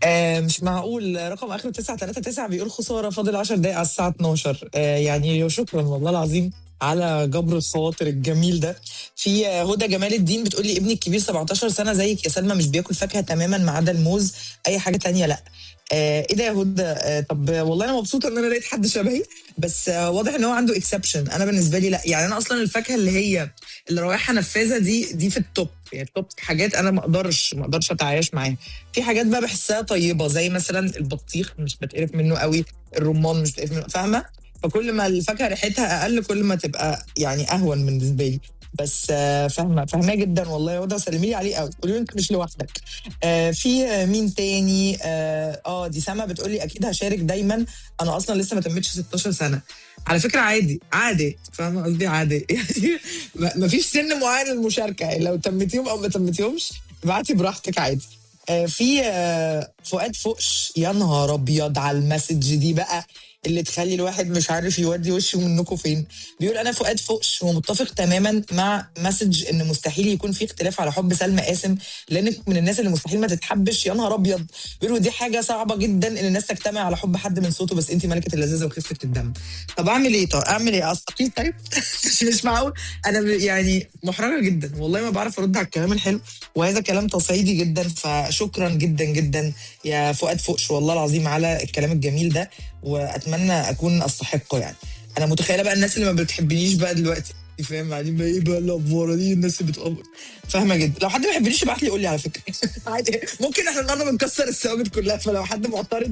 آه مش معقول رقم اخره 939 بيقول خساره فاضل 10 دقايق على الساعه 12 آه يعني شكرا والله العظيم على جبر الخواطر الجميل ده في آه، هدى جمال الدين بتقول لي ابني الكبير 17 سنه زيك يا سلمى مش بياكل فاكهه تماما ما عدا الموز اي حاجه تانية لا آه ايه ده يا هدى آه طب والله انا مبسوطه ان انا لقيت حد شبهي بس آه واضح ان هو عنده اكسبشن انا بالنسبه لي لا يعني انا اصلا الفاكهه اللي هي اللي رايحه نفاذه دي دي في التوب يعني التوب حاجات انا ما اقدرش ما اقدرش اتعايش معاها في حاجات بقى بحسها طيبه زي مثلا البطيخ مش بتقرف منه قوي الرمان مش بتقرف منه فاهمه فكل ما الفاكهه ريحتها اقل كل ما تبقى يعني اهون بالنسبه لي بس آه، فاهمه فاهماه جدا والله يا هدى سلمي لي عليه قوي قولي له انت مش لوحدك آه في آه، مين تاني اه آه، دي سما بتقول لي اكيد هشارك دايما انا اصلا لسه ما تمتش 16 سنه على فكره عادي عادي فاهمه قصدي عادي يعني ما فيش سن معين للمشاركه يعني لو تمتيهم او ما تمتيهمش ابعتي براحتك عادي آه في آه فؤاد فوقش يا نهار ابيض على المسج دي بقى اللي تخلي الواحد مش عارف يودي وشه منكم فين بيقول انا فؤاد فوقش ومتفق تماما مع مسج ان مستحيل يكون في اختلاف على حب سلمى قاسم لانك من الناس اللي مستحيل ما تتحبش يا نهار ابيض بيقولوا دي حاجه صعبه جدا ان الناس تجتمع على حب حد من صوته بس انت ملكه اللذاذه وخفه الدم طب اعمل ايه طب اعمل ايه استقيل طيب مش مش معقول انا ب- يعني محرجه جدا والله ما بعرف ارد على الكلام الحلو وهذا كلام تصعيدي جدا فشكرا جدا جدا يا فؤاد فوقش والله العظيم على الكلام الجميل ده واتمنى اكون استحقه يعني انا متخيله بقى الناس اللي ما بتحبنيش بقى دلوقتي فاهم بعدين بقى ايه بقى الافوره دي الناس اللي بتقبر فاهمه جدا لو حد ما يحبنيش يبعت لي يقول لي على فكره عادي ممكن احنا النهارده بنكسر الثوابت كلها فلو حد معترض